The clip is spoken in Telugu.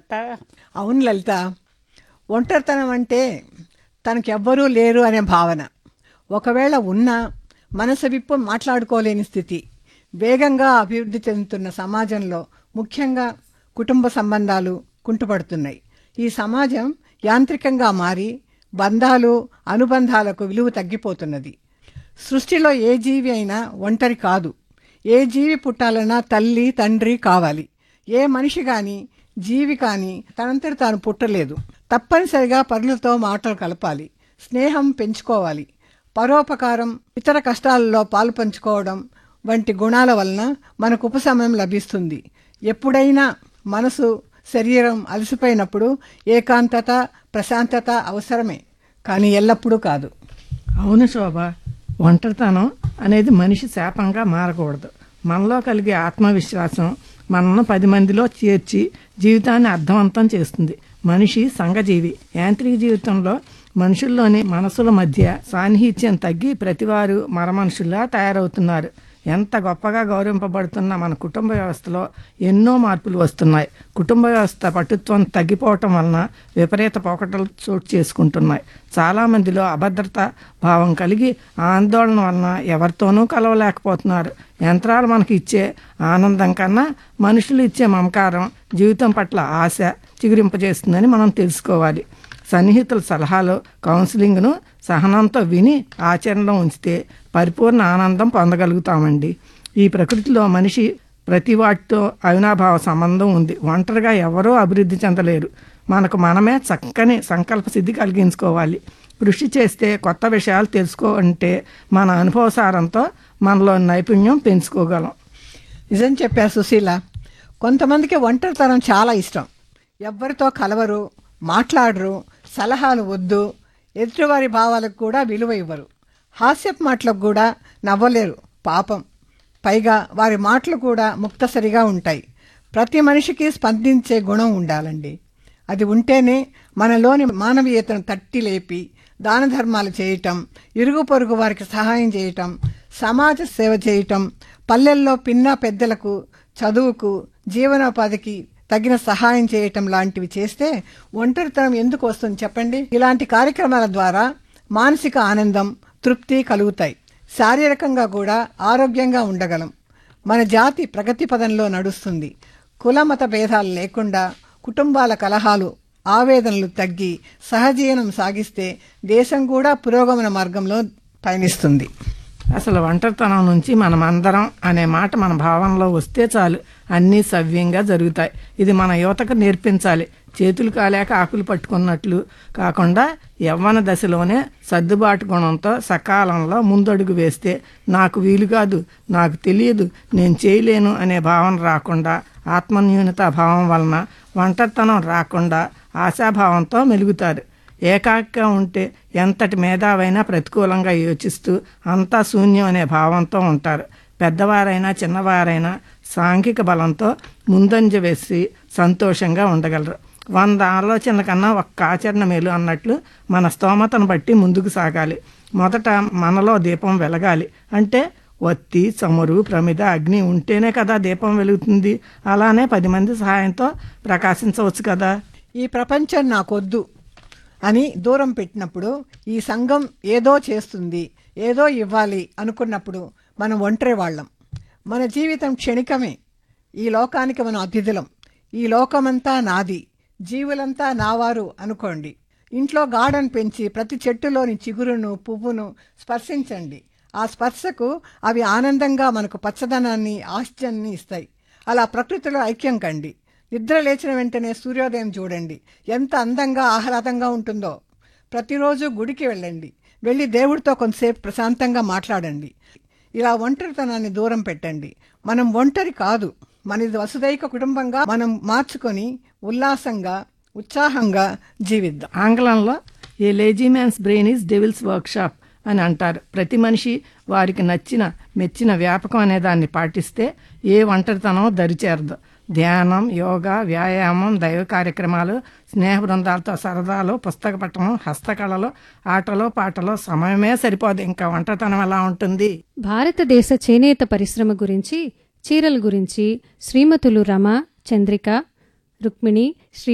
లలిత అవును లలిత ఒంటరితనం అంటే తనకెవ్వరూ లేరు అనే భావన ఒకవేళ ఉన్నా మనసు విప్పు మాట్లాడుకోలేని స్థితి వేగంగా అభివృద్ధి చెందుతున్న సమాజంలో ముఖ్యంగా కుటుంబ సంబంధాలు కుంటుపడుతున్నాయి ఈ సమాజం యాంత్రికంగా మారి బంధాలు అనుబంధాలకు విలువ తగ్గిపోతున్నది సృష్టిలో ఏ జీవి అయినా ఒంటరి కాదు ఏ జీవి పుట్టాలన్నా తల్లి తండ్రి కావాలి ఏ మనిషి కానీ జీవి కానీ తనంతటి తాను పుట్టలేదు తప్పనిసరిగా పరులతో మాటలు కలపాలి స్నేహం పెంచుకోవాలి పరోపకారం ఇతర కష్టాలలో పాలు పంచుకోవడం వంటి గుణాల వలన మనకు ఉపశమనం లభిస్తుంది ఎప్పుడైనా మనసు శరీరం అలసిపోయినప్పుడు ఏకాంతత ప్రశాంతత అవసరమే కానీ ఎల్లప్పుడూ కాదు అవును శోభ ఒంటరితనం అనేది మనిషి శాపంగా మారకూడదు మనలో కలిగే ఆత్మవిశ్వాసం మనను పది మందిలో చేర్చి జీవితాన్ని అర్థవంతం చేస్తుంది మనిషి సంఘజీవి యాంత్రిక జీవితంలో మనుషుల్లోని మనసుల మధ్య సాన్నిహిత్యం తగ్గి ప్రతివారు మరమనుషుల్లా తయారవుతున్నారు ఎంత గొప్పగా గౌరవింపబడుతున్న మన కుటుంబ వ్యవస్థలో ఎన్నో మార్పులు వస్తున్నాయి కుటుంబ వ్యవస్థ పటుత్వం తగ్గిపోవటం వలన విపరీత పోకటలు చోటు చేసుకుంటున్నాయి చాలామందిలో అభద్రత భావం కలిగి ఆందోళన వలన ఎవరితోనూ కలవలేకపోతున్నారు యంత్రాలు మనకి ఇచ్చే ఆనందం కన్నా మనుషులు ఇచ్చే మమకారం జీవితం పట్ల ఆశ చిగురింపజేస్తుందని మనం తెలుసుకోవాలి సన్నిహితుల సలహాలు కౌన్సిలింగ్ను సహనంతో విని ఆచరణలో ఉంచితే పరిపూర్ణ ఆనందం పొందగలుగుతామండి ఈ ప్రకృతిలో మనిషి ప్రతి వాటితో అవినాభావ సంబంధం ఉంది ఒంటరిగా ఎవరూ అభివృద్ధి చెందలేరు మనకు మనమే చక్కని సంకల్ప సిద్ధి కలిగించుకోవాలి కృషి చేస్తే కొత్త విషయాలు తెలుసుకోంటే మన అనుభవసారంతో మనలో నైపుణ్యం పెంచుకోగలం నిజం చెప్పారు సుశీల కొంతమందికి ఒంటరితనం చాలా ఇష్టం ఎవ్వరితో కలవరు మాట్లాడరు సలహాలు వద్దు ఎదుటివారి భావాలకు కూడా విలువ ఇవ్వరు హాస్యపు మాటలకు కూడా నవ్వలేరు పాపం పైగా వారి మాటలు కూడా ముక్తసరిగా ఉంటాయి ప్రతి మనిషికి స్పందించే గుణం ఉండాలండి అది ఉంటేనే మనలోని మానవీయతను తట్టి లేపి దాన ధర్మాలు చేయటం ఇరుగు పొరుగు వారికి సహాయం చేయటం సమాజ సేవ చేయటం పల్లెల్లో పిన్న పెద్దలకు చదువుకు జీవనోపాధికి తగిన సహాయం చేయటం లాంటివి చేస్తే ఒంటరితనం ఎందుకు వస్తుంది చెప్పండి ఇలాంటి కార్యక్రమాల ద్వారా మానసిక ఆనందం తృప్తి కలుగుతాయి శారీరకంగా కూడా ఆరోగ్యంగా ఉండగలం మన జాతి ప్రగతి పదంలో నడుస్తుంది కులమత భేదాలు లేకుండా కుటుంబాల కలహాలు ఆవేదనలు తగ్గి సహజీవనం సాగిస్తే దేశం కూడా పురోగమన మార్గంలో పయనిస్తుంది అసలు ఒంటరితనం నుంచి మనం అందరం అనే మాట మన భావనలో వస్తే చాలు అన్నీ సవ్యంగా జరుగుతాయి ఇది మన యువతకు నేర్పించాలి చేతులు కాలేక ఆకులు పట్టుకున్నట్లు కాకుండా యవ్వన దశలోనే సర్దుబాటు గుణంతో సకాలంలో ముందడుగు వేస్తే నాకు వీలు కాదు నాకు తెలియదు నేను చేయలేను అనే భావన రాకుండా ఆత్మన్యూనత భావం వలన ఒంటరితనం రాకుండా ఆశాభావంతో మెలుగుతారు ఏకాకిగా ఉంటే ఎంతటి మేధావైనా ప్రతికూలంగా యోచిస్తూ అంతా శూన్యం అనే భావంతో ఉంటారు పెద్దవారైనా చిన్నవారైనా సాంఘిక బలంతో ముందంజ వేసి సంతోషంగా ఉండగలరు వంద ఆలోచనల కన్నా ఒక్క ఆచరణ మేలు అన్నట్లు మన స్తోమతను బట్టి ముందుకు సాగాలి మొదట మనలో దీపం వెలగాలి అంటే వత్తి చమురు ప్రమిద అగ్ని ఉంటేనే కదా దీపం వెలుగుతుంది అలానే పది మంది సహాయంతో ప్రకాశించవచ్చు కదా ఈ ప్రపంచం నాకొద్దు అని దూరం పెట్టినప్పుడు ఈ సంఘం ఏదో చేస్తుంది ఏదో ఇవ్వాలి అనుకున్నప్పుడు మనం ఒంటరి వాళ్ళం మన జీవితం క్షణికమే ఈ లోకానికి మనం అతిథులం ఈ లోకమంతా నాది జీవులంతా నావారు అనుకోండి ఇంట్లో గార్డెన్ పెంచి ప్రతి చెట్టులోని చిగురును పువ్వును స్పర్శించండి ఆ స్పర్శకు అవి ఆనందంగా మనకు పచ్చదనాన్ని ఆశ్చర్యాన్ని ఇస్తాయి అలా ప్రకృతిలో ఐక్యం కండి నిద్ర లేచిన వెంటనే సూర్యోదయం చూడండి ఎంత అందంగా ఆహ్లాదంగా ఉంటుందో ప్రతిరోజు గుడికి వెళ్ళండి వెళ్ళి దేవుడితో కొంతసేపు ప్రశాంతంగా మాట్లాడండి ఇలా ఒంటరితనాన్ని దూరం పెట్టండి మనం ఒంటరి కాదు మనది వసుదైక కుటుంబంగా మనం మార్చుకొని ఉల్లాసంగా ఉత్సాహంగా జీవిద్దాం ఆంగ్లంలో a lazy man's brain is devil's workshop అని అంటారు ప్రతి మనిషి వారికి నచ్చిన మెచ్చిన వ్యాపకం అనే దాన్ని పాటిస్తే ఏ ఒంటరితనం దరిచేరదు ధ్యానం యోగా వ్యాయామం దైవ కార్యక్రమాలు స్నేహ బృందాలతో సరదాలు పుస్తక పట్టణం హస్తకళలు ఆటలు పాటలు సమయమే సరిపోదు ఇంకా ఒంటరితనం ఎలా ఉంటుంది భారతదేశ చేనేత పరిశ్రమ గురించి చీరల గురించి శ్రీమతులు రమ చంద్రిక రుక్మిణి శ్రీ